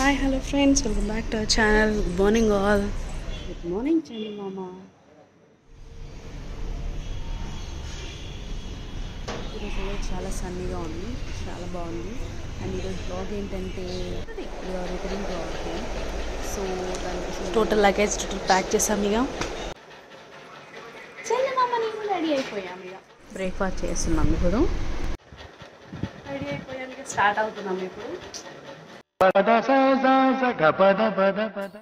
Hi hello friends welcome back to our channel good morning all good morning Chandi మామ ఈరోజు weather చాలా సన్నీగా ఉంది చాలా బాగుంది అండ్ ఈరోజు బ్లాగ్ ఏంటంటే రిటర్నింగ్ బ్లాగ్ సో దానికోసం టోటల్ లగేజ్ టోటల్ ప్యాక్ చేసాం ఇక చండి మామ నేను రెడీ అయిపోయాం ఇక బ్రేక్ఫాస్ట్ చేస్తున్నాం ఇప్పుడు రెడీ అయిపోయాక స్టార్ట్ అవుతున్నాం ఇప్పుడు పద స స స గ పద పద పద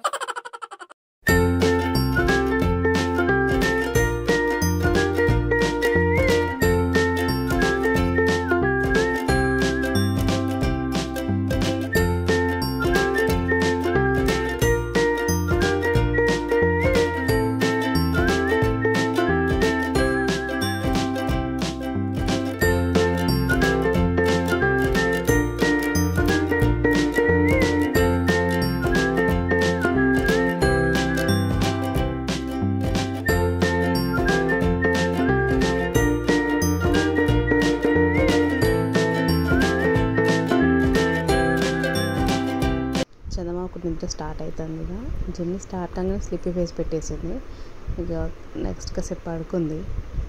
చందమాకు నిద్ర స్టార్ట్ అవుతుంది ఇక జర్నీ స్టార్ట్ అవగానే స్లిప్పీ ఫేస్ పెట్టేసింది ఇక నెక్స్ట్ కాసేపు పడుకుంది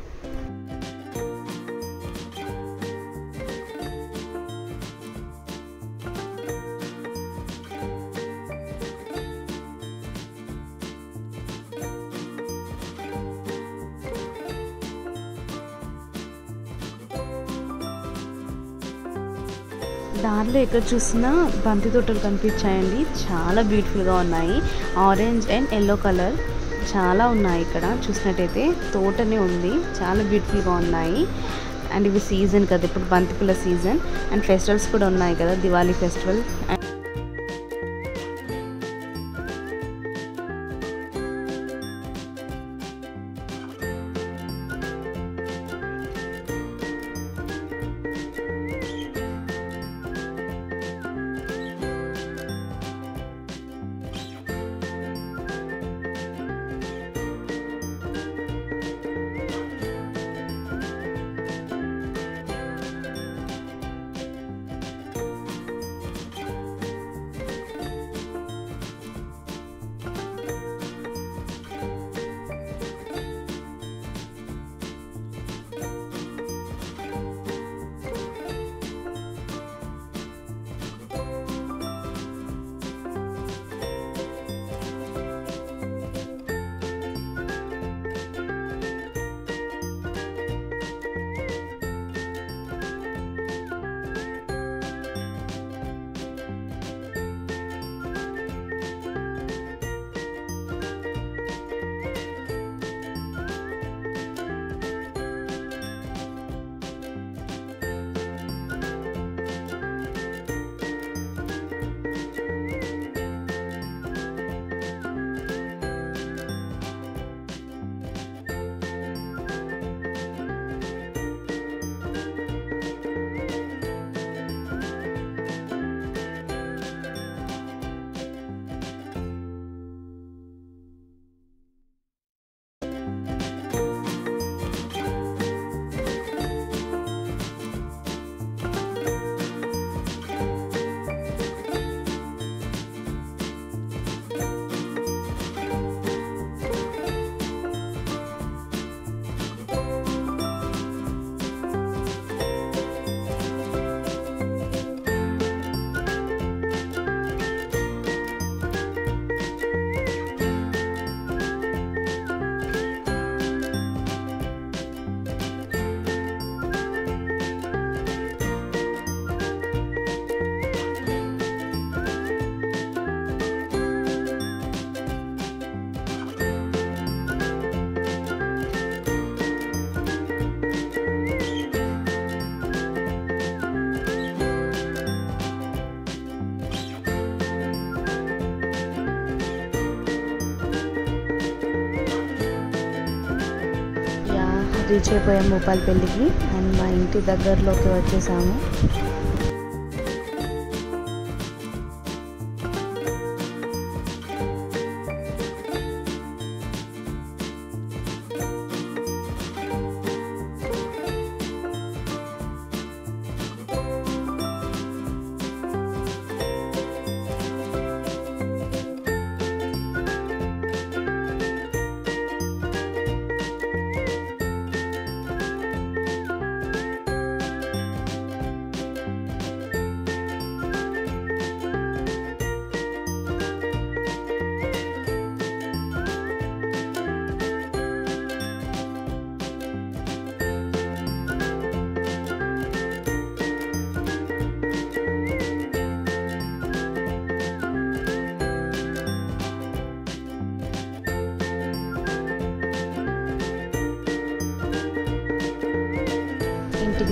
దారిలో ఎక్కడ చూసినా బంతి తోటలు కనిపించాయండి చాలా బ్యూటిఫుల్గా ఉన్నాయి ఆరెంజ్ అండ్ ఎల్లో కలర్ చాలా ఉన్నాయి ఇక్కడ చూసినట్టయితే తోటనే ఉంది చాలా బ్యూటిఫుల్గా ఉన్నాయి అండ్ ఇవి సీజన్ కదా ఇప్పుడు బంతిపూల సీజన్ అండ్ ఫెస్టివల్స్ కూడా ఉన్నాయి కదా దివాళీ ఫెస్టివల్ యా రీచ్ అయిపోయాం భూపాలపల్లికి అండ్ మా ఇంటి దగ్గరలోకి వచ్చేసాము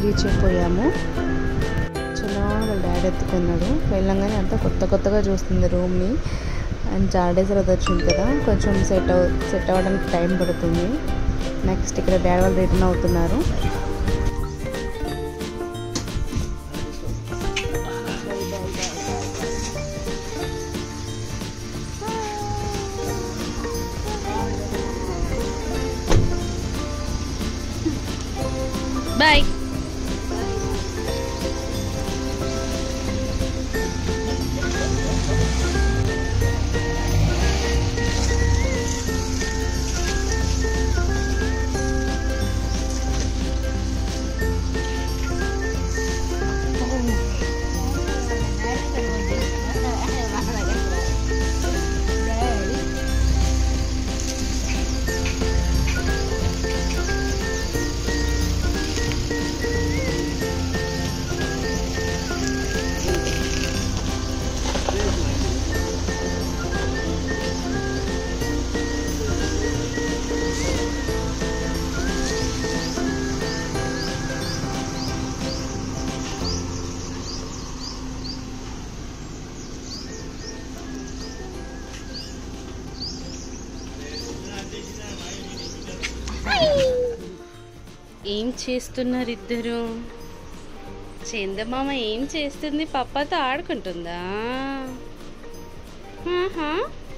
రీచ్ అయిపోయాము చాలా వాళ్ళ డాడీ ఎత్తుకున్నాడు వెళ్ళంగానే అంతా కొత్త కొత్తగా చూస్తుంది రూమ్ని అండ్ చాలా డేస్ తర్వాత వచ్చింది కదా కొంచెం సెట్ అవ సెట్ అవ్వడానికి టైం పడుతుంది నెక్స్ట్ ఇక్కడ డాడీ వాళ్ళు రిటర్న్ అవుతున్నారు బాయ్ ఏం చేస్తున్నారు ఇద్దరు చందమామ ఏం చేస్తుంది పప్పతో ఆడుకుంటుందా ఆహా.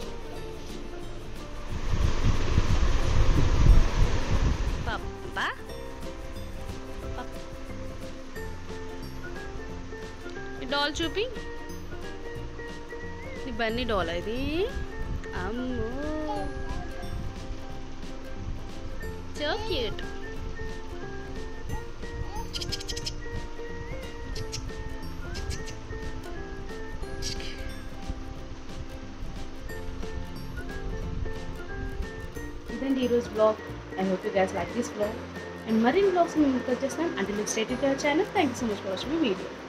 పప్ప పప్. ఈ డాల్ చూపి నీ బన్నీ డాల్ ఇది అమ్మో సో క్యూట్ ఇదండి ఈరోజు blog I hope you guys like this blog and మరిన్ని బ్లాగ్స్ మేము మీకు వచ్చేస్తాం అంటే మీకు స్టేట్ channel thank you so much for watching my video